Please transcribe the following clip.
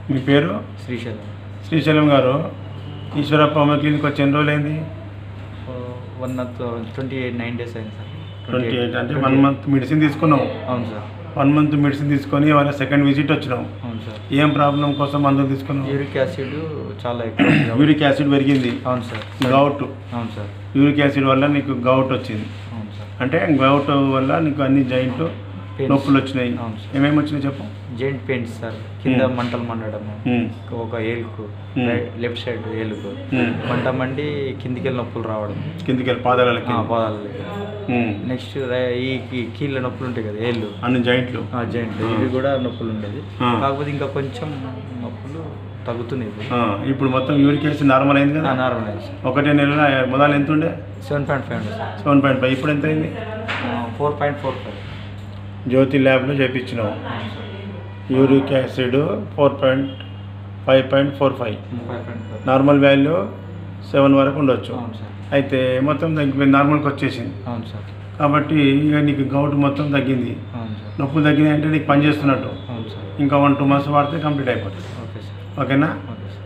మీ పేరు శ్రీశైలం శ్రీశైలం గారు Eeshwarappa homeo clinic వచ్చి ఎన్ని రోజులు అయింది one month twenty eight nine days అయింది సార్ ట్వంటీ ఎయిట్ అంటే వన్ మంత్ మెడిసిన్ తీసుకున్నావు అవును సార్ వన్ మంత్ మెడిసిన్ తీసుకొని వాళ్ళ సెకండ్ విజిట్ వచ్చినావు అవును సార్ ఏం ప్రాబ్లం కోసం మందులు తీసుకున్నావు యూరిక్ యాసిడ్ చాలా ఎక్కువ ఉంది. యూరిక్ యాసిడ్ పెరిగింది అవును సార్ గౌట్ అవును సార్ యూరిక్ యాసిడ్ వల్ల నీకు గౌట్ వచ్చింది అవును సార్ అంటే గౌట్ వల్ల నీకు అన్ని జాయింట్లు Pains. నొప్పులు వచ్చినాయి అవును సార్. ఏమేమి వచ్చినాయి చెప్పు జాయింట్ పెయిన్స్ సార్ కింద Hmm. మంటలు మండడము ఉమ్, ఒక ఏలుకు Hmm. లెఫ్ట్ సైడ్ ఏలుకు ఉమ్. మంట మండి కిందికి వెళ్ళి నొప్పులు రావడం కిందికి వెళ్ళి పాదాలకి ఆ, పాదాల దగ్గర నెక్స్ట్ ఈ ఈ కీళ్ళ నొప్పులు ఉంటాయి కదా ఏళ్ళు అన్ని జాయింట్లు జాయింట్ ఆ. ఇవి కూడా నొప్పులు ఉండేది ఆ. కాకపోతే ఇంకా కొంచెం నొప్పులు తగ్గుతున్నాయి ఇప్పుడు ఆ, ఇప్పుడు మొత్తం యూరిక్ యాసిడ్ నార్మల్ అయింది కదా నార్మల్ అయింది సార్ ఒకటే నెలలో మొదలు ఎంత ఉండే సెవెన్ పాయింట్ ఫైవ్ ఉంది సార్ సెవెన్ పాయింట్ ఫైవ్ ఇప్పుడు ఎంత అయింది four point four five Jyothi ల్యాబ్లో చేయించినావు uric acid four point five point four five five point five normal value seven వరకు ఉండొచ్చు అవును సార్ అయితే మొత్తం తగ్గిపోయింది నార్మల్కి వచ్చేసింది అవును సార్ కాబట్టి ఇక నీకు గౌట్ మొత్తం తగ్గింది అవును సార్ నొప్పులు తగ్గినాయి అంటే నీకు పని చేస్తున్నట్టు అవును సార్ ఇంకా వన్ టూ మంత్స్ వాడితే కంప్లీట్ అయిపోతుంది ఓకే సార్ ఓకేనా ఓకే సార్